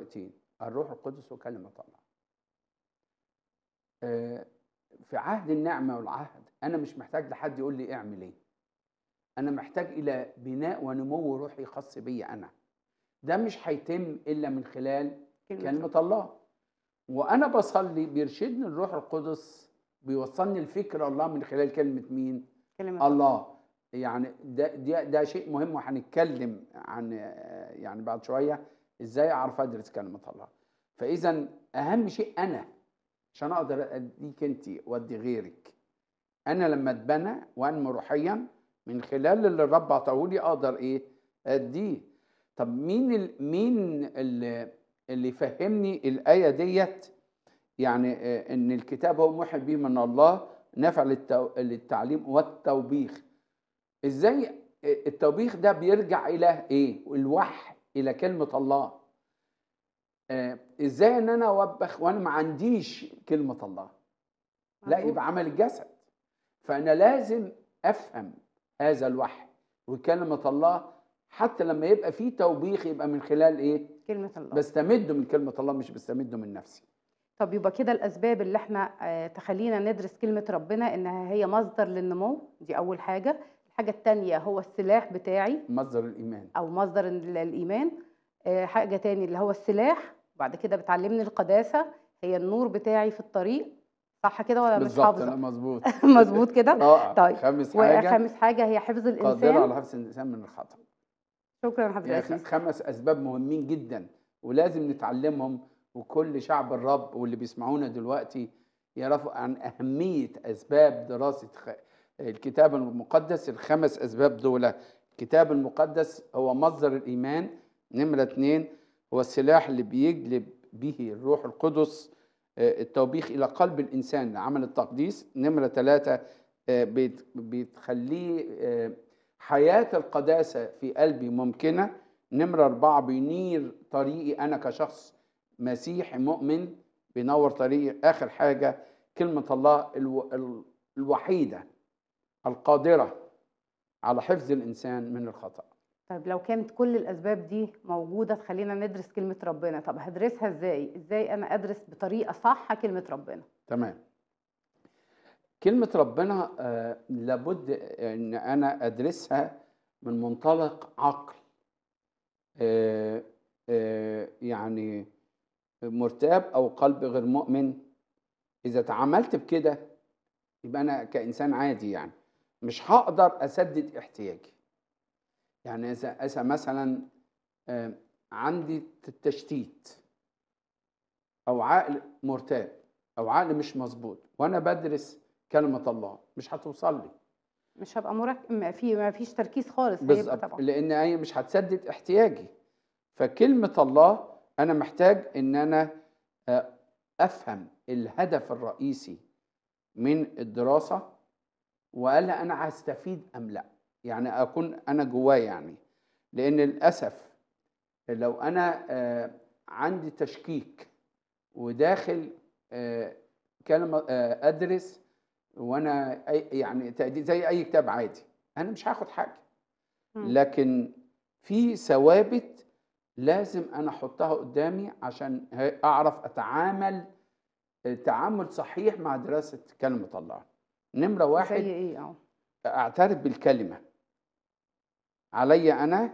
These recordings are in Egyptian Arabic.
دلوقتي الروح القدس وكلمة الله آه، في عهد النعمة والعهد أنا مش محتاج لحد يقول لي اعمل إيه أنا محتاج إلى بناء ونمو روحي خاص بي أنا ده مش هيتم إلا من خلال كلمة الله وأنا بصلي بيرشدني الروح القدس بيوصلني لفكر الله من خلال كلمة مين؟ كلمة الله يعني ده ده, ده شيء مهم وهنتكلم عن آه، يعني بعد شويه ازاي اعرف ادرس كلمه الله فاذا اهم شيء انا عشان اقدر اديك انت وادي غيرك انا لما اتبنى وانمو روحيا من خلال اللي الرب عطاهولي اقدر ايه اديه طب مين ال مين اللي, اللي يفهمني الايه ديت يعني آه، ان الكتاب هو موحى به من الله نافع للتو- للتعليم والتوبيخ ازاي التوبيخ ده بيرجع الى ايه الوحي الى كلمه الله آه، ازاي ان انا اوبخ وانا ما عنديش كلمه الله لا مظبوط. يبقى عمل الجسد فانا لازم افهم هذا الوحي وكلمه الله حتى لما يبقى فيه توبيخ يبقى من خلال ايه كلمة الله بستمده من كلمه الله مش بستمده من نفسي طب يبقى كده الأسباب اللي احنا آه، تخلينا ندرس كلمة ربنا إنها هي مصدر للنمو دي أول حاجة الحاجة التانية هو السلاح بتاعي مصدر الايمان أو مصدر ال- الإيمان آه، حاجة تاني اللي هو السلاح بعد كده بتعلمني القداسة هي النور بتاعي في الطريق صح كده ولا مش بالظبط لا حافظة مظبوط مظبوط كده اه طيب. خامس حاجه وخامس حاجة هي حفظ قادره الإنسان على حفظ الانسان من الخطا شكرا حضرتك يعني خ- خمس اسباب مهمين جدا ولازم نتعلمهم وكل شعب الرب واللي بيسمعونا دلوقتي يعرفوا عن اهميه اسباب دراسه خ... الكتاب المقدس الخمس اسباب دول الكتاب المقدس هو مصدر الايمان نمره اتنين هو السلاح اللي بيجلب به الروح القدس آه، التوبيخ الى قلب الانسان لعمل التقديس نمره ثلاثه آه، بت- بتخليه آه، حياة القداسة في قلبي ممكنة نمرة أربعة بينير طريقي أنا كشخص مسيحي مؤمن بينور طريقي آخر حاجة كلمة الله الو... ال- الوحيدة القادرة على حفظ الإنسان من الخطأ طيب لو كانت كل الأسباب دي موجودة تخلينا ندرس كلمة ربنا طب هدرسها إزاي إزاي أنا أدرس بطريقة صح كلمة ربنا تمام كلمة ربنا آه، لابد ان انا ادرسها من منطلق عقل آه، آه، يعني مرتاب او قلب غير مؤمن اذا تعاملت بكده يبقى انا كانسان عادي يعني مش هقدر اسدد احتياجي يعني اذا اذا مثلا آه، عندي تشتيت او عقل مرتاب او عقل مش مظبوط وانا بدرس كلمه الله مش هتوصل لي مش هبقى مركب ما في ما فيش تركيز خالص هيبقى بالظبط طبعا لان هي مش هتسدد احتياجي فكلمه الله انا محتاج ان انا آه، افهم الهدف الرئيسي من الدراسه وهل انا هستفيد ام لا يعني اكون انا جوايا يعني لان للاسف لو انا آه، عندي تشكيك وداخل آه، كلمه آه، ادرس وانا أي- يعني تقدير زي اي كتاب عادي انا مش هاخد حاجه مم. لكن في ثوابت لازم انا احطها قدامي عشان ه- اعرف اتعامل تعامل صحيح مع دراسه كلمه الله نمره زي واحد إيه أه اعترف بالكلمه علي انا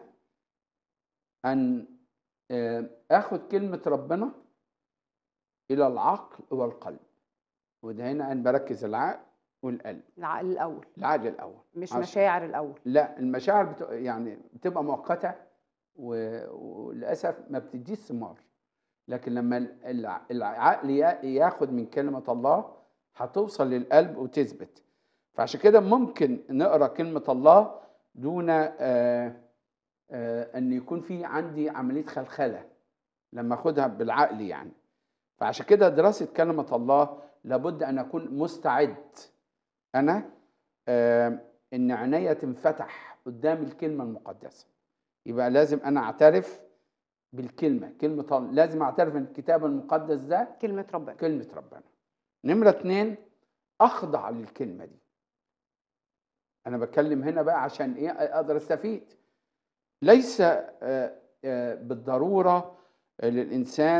ان آه، اخد كلمه ربنا الى العقل والقلب وده هنا انا بركز العقل والقلب العقل الأول العقل الاول مش عشان- مشاعر الأول لا المشاعر بت... يعني بتبقى مؤقته و... وللاسف ما بتديش ثمار لكن لما ال- الع- العقل يا- ياخد من كلمه الله هتوصل للقلب وتثبت فعشان كده ممكن نقرا كلمه الله دون آه آه ان يكون في عندي عمليه خلخله لما اخدها بالعقل يعني فعشان كده دراسه كلمه الله لابد ان اكون مستعد انا آه ان عينيا تنفتح قدام الكلمه المقدسه يبقى لازم انا اعترف بالكلمه كلمه الله لازم اعترف ان الكتاب المقدس ده كلمة ربنا كلمه ربنا نمره اتنين اخضع للكلمه دي انا بتكلم هنا بقى عشان ايه اقدر استفيد ليس آه، آه، بالضروره للإنسان